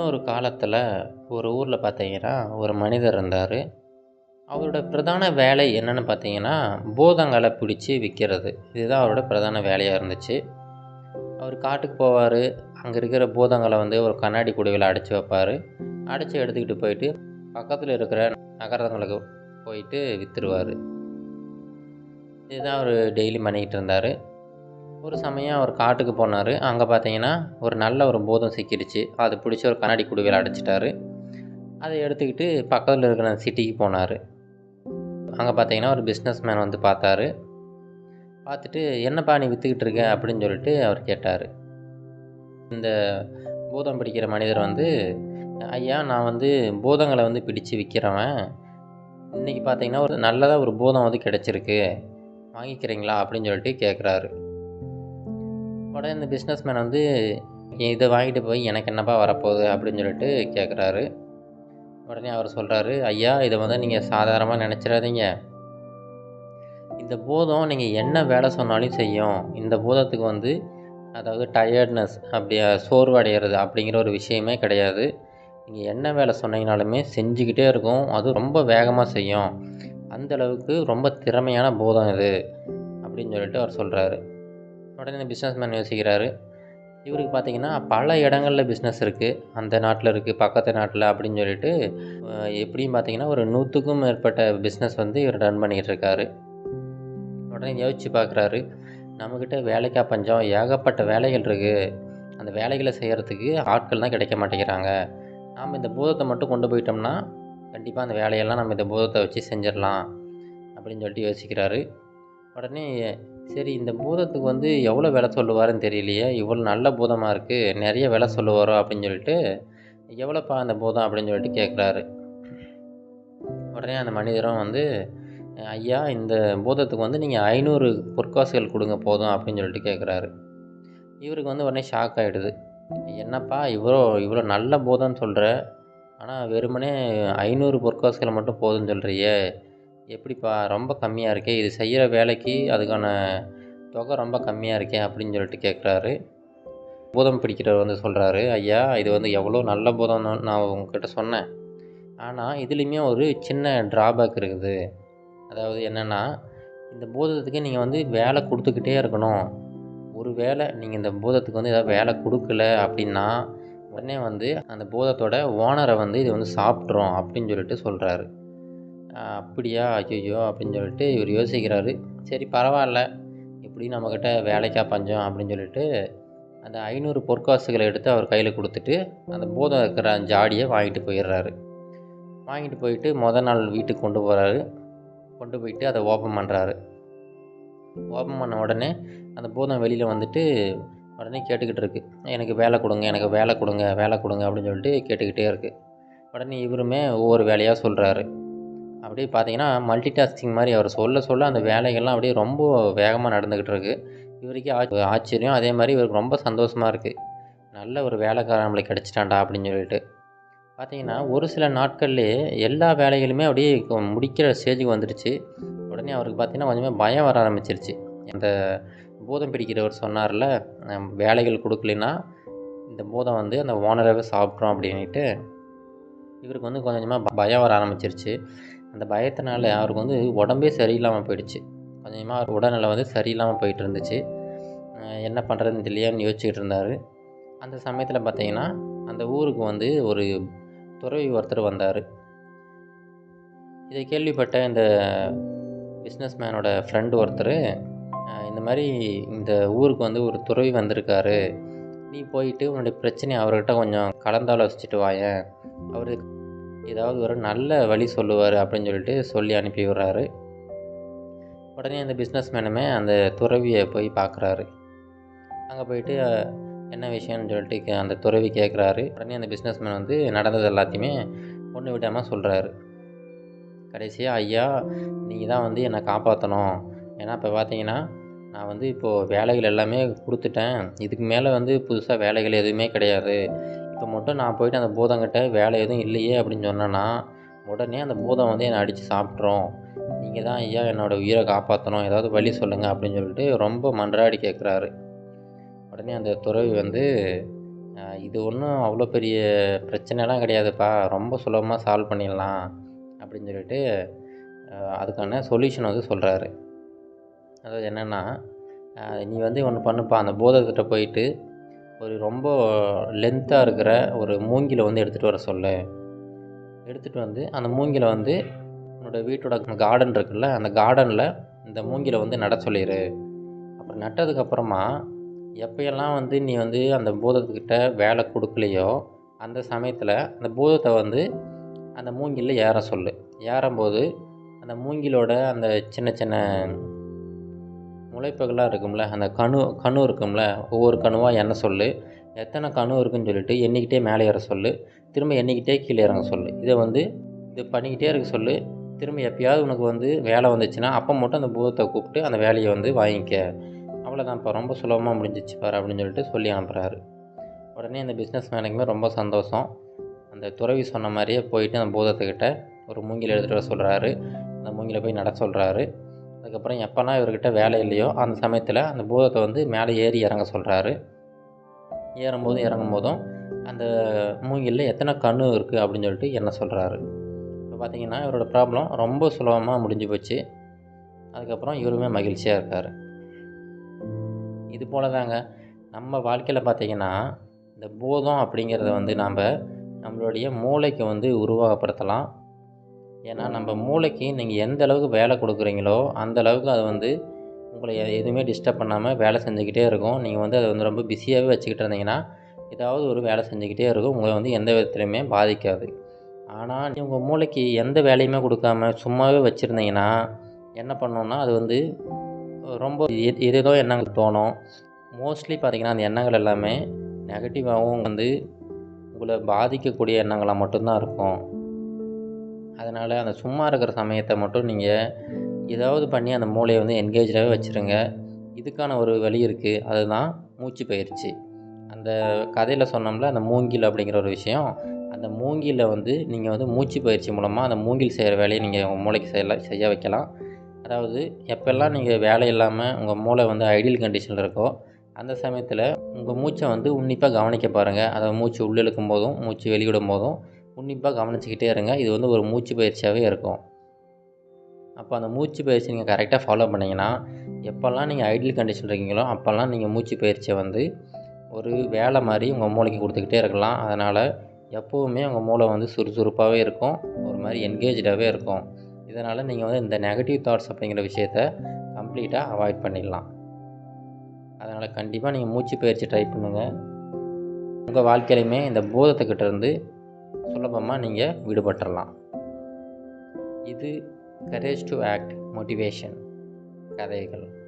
முன்னொரு காலத்தில் ஒரு ஊரில் பார்த்தீங்கன்னா ஒரு மனிதர் இருந்தார் அவரோட பிரதான வேலை என்னென்னு பார்த்தீங்கன்னா பூதங்களை பிடிச்சி விற்கிறது இதுதான் அவரோட பிரதான வேலையாக இருந்துச்சு அவர் காட்டுக்கு போவார் அங்கே இருக்கிற பூதங்களை வந்து ஒரு கண்ணாடி குடுவையில் அடைச்சி வைப்பார் அடைச்சி எடுத்துக்கிட்டு போயிட்டு பக்கத்தில் இருக்கிற நகரங்களுக்கு போயிட்டு விற்றுருவார் இதுதான் அவர் டெய்லி பண்ணிக்கிட்டு இருந்தார் ஒரு சமயம் அவர் காட்டுக்கு போனார் அங்கே பார்த்தீங்கன்னா ஒரு நல்ல ஒரு பூதம் சிக்கிடுச்சு அது பிடிச்சி ஒரு கண்ணாடி குடுவையில் அடைச்சிட்டாரு அதை எடுத்துக்கிட்டு பக்கத்தில் இருக்கிற சிட்டிக்கு போனார் அங்கே பார்த்தீங்கன்னா ஒரு பிஸ்னஸ் மேன் வந்து பார்த்தாரு பார்த்துட்டு என்னப்பா நீ விற்றுக்கிட்டு இருக்க அப்படின்னு சொல்லிட்டு அவர் கேட்டார் இந்த பூதம் பிடிக்கிற மனிதர் வந்து ஐயா நான் வந்து பூதங்களை வந்து பிடிச்சு விற்கிறவன் இன்றைக்கி பார்த்தீங்கன்னா ஒரு நல்லதாக ஒரு பூதம் வந்து கிடச்சிருக்கு வாங்கிக்கிறீங்களா அப்படின்னு சொல்லிட்டு கேட்குறாரு உடனே இந்த பிஸ்னஸ் மேன் வந்து இதை வாங்கிட்டு போய் எனக்கு என்னப்பா வரப்போகுது அப்படின்னு சொல்லிட்டு கேட்குறாரு உடனே அவர் சொல்கிறாரு ஐயா இதை வந்து நீங்கள் சாதாரணமாக நினச்சிடாதீங்க இந்த பூதம் நீங்கள் என்ன வேலை சொன்னாலும் செய்யும் இந்த பூதத்துக்கு வந்து அதாவது டயர்ட்னஸ் அப்படி சோர்வு அடைகிறது அப்படிங்கிற ஒரு விஷயமே கிடையாது நீங்கள் என்ன வேலை சொன்னீங்கனாலுமே செஞ்சுக்கிட்டே இருக்கும் அது ரொம்ப வேகமாக செய்யும் அந்த அளவுக்கு ரொம்ப திறமையான பூதம் இது அப்படின்னு சொல்லிட்டு அவர் சொல்கிறாரு உடனே இந்த பிஸ்னஸ் மேன் யோசிக்கிறாரு இவருக்கு பார்த்தீங்கன்னா பல இடங்களில் பிஸ்னஸ் இருக்குது அந்த நாட்டில் இருக்குது பக்கத்து நாட்டில் அப்படின்னு சொல்லிட்டு எப்படியும் பார்த்தீங்கன்னா ஒரு நூற்றுக்கும் மேற்பட்ட பிஸ்னஸ் வந்து இவர் ரன் பண்ணிக்கிட்டு இருக்காரு உடனே யோசித்து பார்க்குறாரு நம்மக்கிட்ட வேலைக்கா பஞ்சம் ஏகப்பட்ட வேலைகள் இருக்குது அந்த வேலைகளை செய்கிறதுக்கு ஆட்கள் தான் கிடைக்க மாட்டேங்கிறாங்க நாம் இந்த பூதத்தை மட்டும் கொண்டு போயிட்டோம்னா கண்டிப்பாக அந்த வேலையெல்லாம் நம்ம இந்த பூதத்தை வச்சு செஞ்சிடலாம் அப்படின்னு சொல்லிட்டு யோசிக்கிறாரு உடனே சரி இந்த பூதத்துக்கு வந்து எவ்வளோ விலை சொல்லுவாருன்னு தெரியலையே இவ்வளோ நல்ல பூதமாக இருக்குது நிறைய விலை சொல்லுவாரோ அப்படின்னு சொல்லிட்டு எவ்வளோப்பா அந்த பூதம் அப்படின்னு சொல்லிட்டு கேட்குறாரு உடனே அந்த மனிதரும் வந்து ஐயா இந்த பூதத்துக்கு வந்து நீங்கள் ஐநூறு பொற்காசுகள் கொடுங்க போதும் அப்படின்னு சொல்லிட்டு கேட்குறாரு இவருக்கு வந்து உடனே ஷாக் ஆகிடுது என்னப்பா இவ்வளோ இவ்வளோ நல்ல பூதம்னு சொல்கிற ஆனால் வெறுமனே ஐநூறு பொற்காசுகளை மட்டும் போதும்னு சொல்கிறியே எப்படிப்பா ரொம்ப கம்மியாக இருக்கே இது செய்கிற வேலைக்கு அதுக்கான தொகை ரொம்ப கம்மியாக இருக்கே அப்படின்னு சொல்லிட்டு கேட்குறாரு பூதம் பிடிக்கிறவர் வந்து சொல்கிறாரு ஐயா இது வந்து எவ்வளோ நல்ல பூதம்னு நான் உங்ககிட்ட சொன்னேன் ஆனால் இதுலேயுமே ஒரு சின்ன ட்ராபேக் இருக்குது அதாவது என்னென்னா இந்த பூதத்துக்கு நீங்கள் வந்து வேலை கொடுத்துக்கிட்டே இருக்கணும் ஒரு வேலை நீங்கள் இந்த பூதத்துக்கு வந்து ஏதாவது வேலை கொடுக்கல அப்படின்னா உடனே வந்து அந்த பூதத்தோட ஓனரை வந்து இது வந்து சாப்பிட்றோம் அப்படின்னு சொல்லிட்டு சொல்கிறாரு அப்படியா ஐயோ அப்படின்னு சொல்லிட்டு இவர் யோசிக்கிறாரு சரி பரவாயில்ல இப்படி நம்மக்கிட்ட வேலைக்கா பஞ்சம் அப்படின்னு சொல்லிட்டு அந்த ஐநூறு பொற்காசுகளை எடுத்து அவர் கையில் கொடுத்துட்டு அந்த பூதம் இருக்கிற ஜாடியை வாங்கிட்டு போயிடுறாரு வாங்கிட்டு போயிட்டு மொதல் நாள் வீட்டுக்கு கொண்டு போகிறாரு கொண்டு போயிட்டு அதை ஓப்பன் பண்ணுறாரு ஓப்பன் பண்ண உடனே அந்த பூதம் வெளியில் வந்துட்டு உடனே கேட்டுக்கிட்டு இருக்கு எனக்கு வேலை கொடுங்க எனக்கு வேலை கொடுங்க வேலை கொடுங்க அப்படின்னு சொல்லிட்டு கேட்டுக்கிட்டே இருக்குது உடனே இவருமே ஒவ்வொரு வேலையாக சொல்கிறாரு அப்படியே பார்த்தீங்கன்னா மல்டி டாஸ்கிங் மாதிரி அவர் சொல்ல சொல்ல அந்த வேலைகள்லாம் அப்படியே ரொம்ப வேகமாக நடந்துக்கிட்டு இருக்கு இவருக்கே ஆ ஆச்சரியம் அதே மாதிரி இவருக்கு ரொம்ப சந்தோஷமாக இருக்குது நல்ல ஒரு வேலைக்காரன் நம்மளுக்கு கிடச்சிட்டான்டா அப்படின்னு சொல்லிட்டு பார்த்தீங்கன்னா ஒரு சில நாட்கள்லேயே எல்லா வேலைகளுமே அப்படியே முடிக்கிற ஸ்டேஜுக்கு வந்துடுச்சு உடனே அவருக்கு பார்த்தீங்கன்னா கொஞ்சமே பயம் வர ஆரம்பிச்சிருச்சு அந்த பூதம் பிடிக்கிறவர் சொன்னார்ல வேலைகள் கொடுக்கலன்னா இந்த பூதம் வந்து அந்த ஓனரவே சாப்பிட்றோம் அப்படின்ட்டு இவருக்கு வந்து கொஞ்சம் கொஞ்சமாக பயம் வர ஆரம்பிச்சிருச்சு அந்த பயத்தினால அவருக்கு வந்து உடம்பே சரியில்லாமல் போயிடுச்சு கொஞ்சமாக அவர் உடல்நிலை வந்து சரியில்லாமல் போயிட்டு இருந்துச்சு என்ன பண்ணுறதுன்னு தெரியலையான்னு யோசிச்சுக்கிட்டு இருந்தார் அந்த சமயத்தில் பார்த்தீங்கன்னா அந்த ஊருக்கு வந்து ஒரு துறவி ஒருத்தர் வந்தார் இதை கேள்விப்பட்ட இந்த பிஸ்னஸ் மேனோட ஃப்ரெண்டு ஒருத்தர் இந்த மாதிரி இந்த ஊருக்கு வந்து ஒரு துறவி வந்திருக்காரு நீ போயிட்டு உன்னுடைய பிரச்சனையை அவர்கிட்ட கொஞ்சம் கலந்தாலோசிச்சுட்டு வாயேன் அவர் ஏதாவது ஒரு நல்ல வழி சொல்லுவார் அப்படின்னு சொல்லிட்டு சொல்லி அனுப்பி விடுறாரு உடனே அந்த பிஸ்னஸ் மேனுமே அந்த துறவியை போய் பார்க்குறாரு அங்கே போயிட்டு என்ன விஷயம்னு சொல்லிட்டு அந்த துறவி கேட்குறாரு உடனே அந்த பிஸ்னஸ் மேன் வந்து நடந்தது எல்லாத்தையுமே ஒன்று விடாமல் சொல்கிறாரு கடைசியாக ஐயா நீங்கள் தான் வந்து என்னை காப்பாற்றணும் ஏன்னா இப்போ பார்த்தீங்கன்னா நான் வந்து இப்போது வேலைகள் எல்லாமே கொடுத்துட்டேன் இதுக்கு மேலே வந்து புதுசாக வேலைகள் எதுவுமே கிடையாது இப்போ மட்டும் நான் போயிட்டு அந்த பூதங்கிட்ட வேலை எதுவும் இல்லையே அப்படின்னு சொன்னேன்னா உடனே அந்த பூதம் வந்து என்னை அடித்து சாப்பிட்றோம் நீங்கள் தான் ஐயா என்னோடய உயிரை காப்பாற்றணும் ஏதாவது வழி சொல்லுங்கள் அப்படின்னு சொல்லிட்டு ரொம்ப மன்றாடி கேட்குறாரு உடனே அந்த துறவி வந்து அஹ் இது ஒன்றும் அவ்வளோ பெரிய பிரச்சனைலாம் கிடையாதுப்பா ரொம்ப சுலபமாக சால்வ் பண்ணிடலாம் அப்படின்னு சொல்லிட்டு அஹ் அதுக்கான சொல்யூஷன் வந்து சொல்கிறாரு அதாவது என்னென்னா நீ வந்து ஒன்று பண்ணுப்பா அந்த போதகிட்ட போயிட்டு ஒரு ரொம்ப லென்த்தாக இருக்கிற ஒரு மூங்கிலை வந்து எடுத்துகிட்டு வர சொல்லு எடுத்துகிட்டு வந்து அந்த மூங்கிலை வந்து உன்னோட வீட்டோட கார்டன் இருக்குல்ல அந்த கார்டனில் இந்த மூங்கிலை வந்து நட சொல்லிடு அப்புறம் நட்டதுக்கப்புறமா எப்போயெல்லாம் வந்து நீ வந்து அந்த பூதத்துக்கிட்ட வேலை கொடுக்கலையோ அந்த சமயத்தில் அந்த பூதத்தை வந்து அந்த மூங்கிலில் ஏற சொல்லு ஏறும்போது அந்த மூங்கிலோட அந்த சின்ன சின்ன முளைப்புகளாக இருக்கும்ல அந்த கணு கணு இருக்கும்ல ஒவ்வொரு கணுவாக எண்ண சொல்லு எத்தனை கணு இருக்குன்னு சொல்லிட்டு எண்ணிக்கிட்டே மேலே ஏற சொல்லு திரும்ப எண்ணிக்கிட்டே கீழே இறங்க சொல்லு இதை வந்து இது பண்ணிக்கிட்டே இருக்க சொல்லு திரும்ப எப்பயாவது உனக்கு வந்து வேலை வந்துச்சுன்னா அப்போ மட்டும் அந்த பூதத்தை கூப்பிட்டு அந்த வேலையை வந்து வாங்கிக்க அவ்வளோதான்ப்பா ரொம்ப சுலபமாக முடிஞ்சிச்சு பாரு அப்படின்னு சொல்லிட்டு சொல்லி அனுப்புகிறாரு உடனே அந்த பிஸ்னஸ் மேனுக்குமே ரொம்ப சந்தோஷம் அந்த துறவி சொன்ன மாதிரியே போயிட்டு அந்த பூதத்துக்கிட்ட ஒரு மூங்கில் எடுத்துகிட்டு வர சொல்கிறாரு அந்த மூங்கில போய் நட சொல்கிறாரு அதுக்கப்புறம் எப்போல்லாம் இவர்கிட்ட வேலை இல்லையோ அந்த சமயத்தில் அந்த பூதத்தை வந்து மேலே ஏறி இறங்க சொல்கிறாரு ஏறும்போதும் இறங்கும் போதும் அந்த மூங்கிலில் எத்தனை கணு இருக்குது அப்படின்னு சொல்லிட்டு என்ன சொல்கிறாரு இப்போ பார்த்தீங்கன்னா இவரோட ப்ராப்ளம் ரொம்ப சுலபமாக முடிஞ்சு போச்சு அதுக்கப்புறம் இவருமே மகிழ்ச்சியாக இருக்கார் இது போல தாங்க நம்ம வாழ்க்கையில் பார்த்தீங்கன்னா இந்த போதம் அப்படிங்கிறத வந்து நாம் நம்மளுடைய மூளைக்கு வந்து உருவகப்படுத்தலாம் ஏன்னா நம்ம மூளைக்கு நீங்கள் எந்த அளவுக்கு வேலை கொடுக்குறீங்களோ அந்த அளவுக்கு அது வந்து உங்களை எ- எதுவுமே டிஸ்டர்ப் பண்ணாமல் வேலை செஞ்சுக்கிட்டே இருக்கும் நீங்கள் வந்து அதை வந்து ரொம்ப பிஸியாகவே வச்சுக்கிட்டு இருந்தீங்கன்னா ஏதாவது ஒரு வேலை செஞ்சுக்கிட்டே இருக்கும் உங்களை வந்து எந்த விதத்துலையுமே பாதிக்காது ஆனால் உங்கள் மூளைக்கு எந்த வேலையுமே கொடுக்காம சும்மாவே வச்சுருந்தீங்கன்னா என்ன பண்ணோன்னா அது வந்து ரொம்ப எ- ஏதேதோ எண்ணங்கள் தோணும் மோஸ்ட்லி பார்த்தீங்கன்னா அந்த எண்ணங்கள் எல்லாமே நெகட்டிவாகவும் வந்து உங்களை பாதிக்கக்கூடிய எண்ணங்களாக மட்டும்தான் இருக்கும் அதனால் அந்த சும்மா இருக்கிற சமயத்தை மட்டும் நீங்கள் ஏதாவது பண்ணி அந்த மூளையை வந்து என்கேஜாகவே வச்சுருங்க இதுக்கான ஒரு வழி இருக்குது அதுதான் மூச்சு பயிற்சி அந்த கதையில் சொன்னோம்ல அந்த மூங்கில் அப்படிங்கிற ஒரு விஷயம் அந்த மூங்கில வந்து நீங்கள் வந்து மூச்சு பயிற்சி மூலமாக அந்த மூங்கில் செய்கிற வேலையை நீங்கள் உங்கள் மூளைக்கு செய்யல செய்ய வைக்கலாம் அதாவது எப்பெல்லாம் நீங்கள் வேலை இல்லாமல் உங்கள் மூளை வந்து ஐடியல் கண்டிஷனில் இருக்கோ அந்த சமயத்தில் உங்கள் மூச்சை வந்து உன்னிப்பாக கவனிக்க பாருங்கள் அதை மூச்சு உள்ளே இழுக்கும் போதும் மூச்சு வெளியிடும் போதும் உன்னிப்பாக கவனிச்சுக்கிட்டே இருங்க இது வந்து ஒரு மூச்சு பயிற்சியாகவே இருக்கும் அப்போ அந்த மூச்சு பயிற்சி நீங்கள் கரெக்டாக ஃபாலோ பண்ணிங்கன்னா எப்போல்லாம் நீங்கள் ஐடியல் கண்டிஷன் இருக்கீங்களோ அப்போல்லாம் நீங்கள் மூச்சு பயிற்சியை வந்து ஒரு வேலை மாதிரி உங்கள் மூளைக்கு கொடுத்துக்கிட்டே இருக்கலாம் அதனால் எப்போவுமே உங்கள் மூளை வந்து சுறுசுறுப்பாகவே இருக்கும் ஒரு மாதிரி என்கேஜாகவே இருக்கும் இதனால் நீங்கள் வந்து இந்த நெகட்டிவ் தாட்ஸ் அப்படிங்கிற விஷயத்த கம்ப்ளீட்டாக அவாய்ட் பண்ணிடலாம் அதனால் கண்டிப்பாக நீங்கள் மூச்சு பயிற்சி ட்ரை பண்ணுங்கள் உங்கள் வாழ்க்கையிலையுமே இந்த போதத்துக்கிட்ட இருந்து சுலபமாக நீங்கள் விடுபட்டுறலாம் இது கரேஜ் டு ஆக்ட் மோட்டிவேஷன் கதைகள்